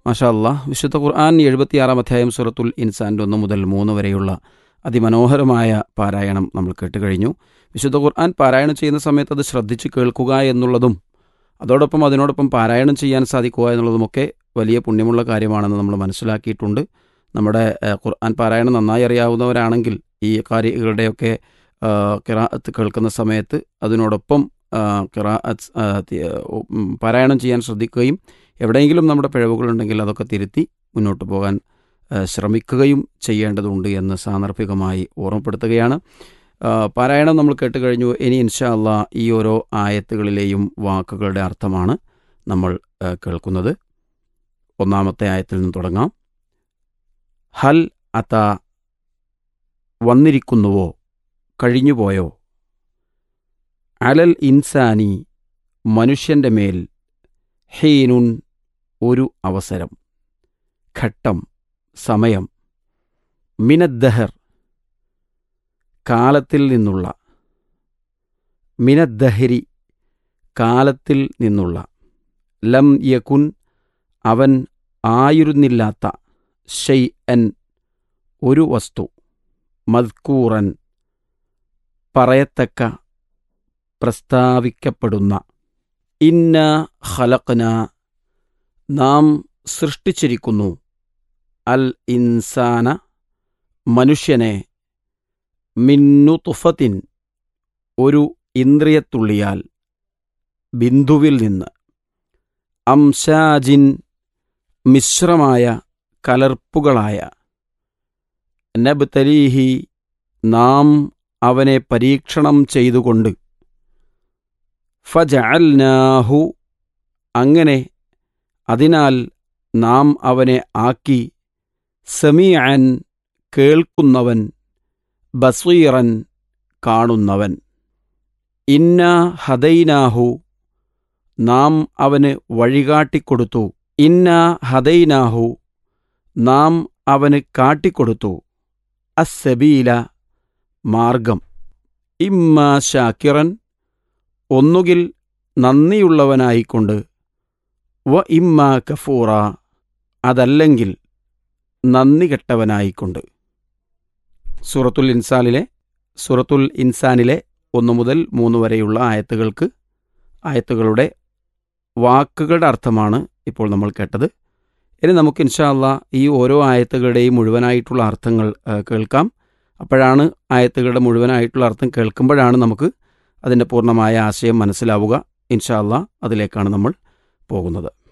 മാഷാ അല്ലാ വിശുദ്ധ ഖുർആൻ എഴുപത്തിയാറാം അധ്യായം സൂറത്തുൽ ഇൻസാൻ്റെ ഒന്ന് മുതൽ മൂന്ന് വരെയുള്ള അതിമനോഹരമായ പാരായണം നമ്മൾ കേട്ടുകഴിഞ്ഞു വിശുദ്ധ ഖുർആൻ പാരായണം ചെയ്യുന്ന സമയത്ത് അത് ശ്രദ്ധിച്ച് കേൾക്കുക എന്നുള്ളതും അതോടൊപ്പം അതിനോടൊപ്പം പാരായണം ചെയ്യാൻ സാധിക്കുക എന്നുള്ളതുമൊക്കെ വലിയ പുണ്യമുള്ള കാര്യമാണെന്ന് നമ്മൾ മനസ്സിലാക്കിയിട്ടുണ്ട് നമ്മുടെ ഏഹ്, ഖുർആൻ പാരായണം നന്നായി അറിയാവുന്നവരാണെങ്കിൽ ഈ കാര്യങ്ങളുടെയൊക്കെ കിറാഅത്ത് കേൾക്കുന്ന സമയത്ത് അതിനോടൊപ്പം കിറാഅത്ത് പാരായണം ചെയ്യാൻ ശ്രദ്ധിക്കുകയും എവിടെയെങ്കിലും നമ്മുടെ പിഴവുകളുണ്ടെങ്കിൽ അതൊക്കെ തിരുത്തി മുന്നോട്ട് പോകാൻ ആ, ശ്രമിക്കുകയും ചെയ്യേണ്ടതുണ്ട് എന്ന് സാന്ദർഭികമായി ഓർമ്മപ്പെടുത്തുകയാണ് ആ, പാരായണം നമ്മൾ കേട്ട് കഴിഞ്ഞു ഇനി ഇൻഷാ അള്ളാ ഈ ഓരോ ആയത്തുകളിലെയും വാക്കുകളുടെ അർത്ഥമാണ് നമ്മൾ ആ, കേൾക്കുന്നത് ഒന്നാമത്തെ ആയത്തിൽ നിന്ന് തുടങ്ങാം ഹൽ അത വന്നിരിക്കുന്നുവോ കഴിഞ്ഞുപോയോ അലൽ ഇൻസാനി മനുഷ്യൻ്റെ മേൽ ഹീനുൻ ഒരു അവസരം ഘട്ടം സമയം മിനദ്ദഹർ കാലത്തിൽ നിന്നുള്ള മിനദ്ദഹരി കാലത്തിൽ നിന്നുള്ള ലം യകുൻ അവൻ ആയിരുന്നില്ലാത്ത ഷെയ് എൻ ഒരു വസ്തു മദ്കൂറൻ പറയത്തക്ക പ്രസ്താവിക്കപ്പെടുന്ന ഇന്ന ഖലഖ്ന നാം സൃഷ്ടിച്ചിരിക്കുന്നു അൽ ഇൻസാന മനുഷ്യനെ മിന്നു തുഫത്തിൻ ഒരു ഇന്ദ്രിയത്തുള്ളിയാൽ ബിന്ദുവിൽ നിന്ന് അംശാജിൻ മിശ്രമായ കലർപ്പുകളായ നബ്തലീഹി നാം അവനെ പരീക്ഷണം ചെയ്തുകൊണ്ട് ഫജഅൽനാഹു അങ്ങനെ അതിനാൽ നാം അവനെ ആക്കി സമീഅൻ കേൾക്കുന്നവൻ ബസീറൻ കാണുന്നവൻ ഇന്ന ഹദൈനാഹു നാം അവന് വഴികാട്ടിക്കൊടുത്തു ഇന്ന ഹദൈനാഹു നാം അവന് കാട്ടിക്കൊടുത്തു അസ്സബീല മാർഗം ഇമ്മ ഷാക്കിറൻ ഒന്നുകിൽ നന്ദിയുള്ളവനായിക്കൊണ്ട് വ ഇമ്മ കഫൂറ അതല്ലെങ്കിൽ നന്ദി കെട്ടവനായിക്കൊണ്ട് സൂറത്തുൽ ഇൻസാനിലെ സൂറത്തുൽ ഇൻസാനിലെ ഒന്ന് മുതൽ മൂന്ന് വരെയുള്ള ആയത്തുകൾക്ക് ആയത്തുകളുടെ വാക്കുകളുടെ അർത്ഥമാണ് ഇപ്പോൾ നമ്മൾ കേട്ടത് ഇനി നമുക്ക് ഇൻഷാല്ല ഈ ഓരോ ആയത്തുകളുടെയും മുഴുവനായിട്ടുള്ള അർത്ഥങ്ങൾ ആ, കേൾക്കാം അപ്പോഴാണ് ആയത്തുകളുടെ മുഴുവനായിട്ടുള്ള അർത്ഥം കേൾക്കുമ്പോഴാണ് നമുക്ക് അതിൻ്റെ പൂർണ്ണമായ ആശയം മനസ്സിലാവുക ഇൻഷാല്ല അതിലേക്കാണ് നമ്മൾ പോകുന്നത്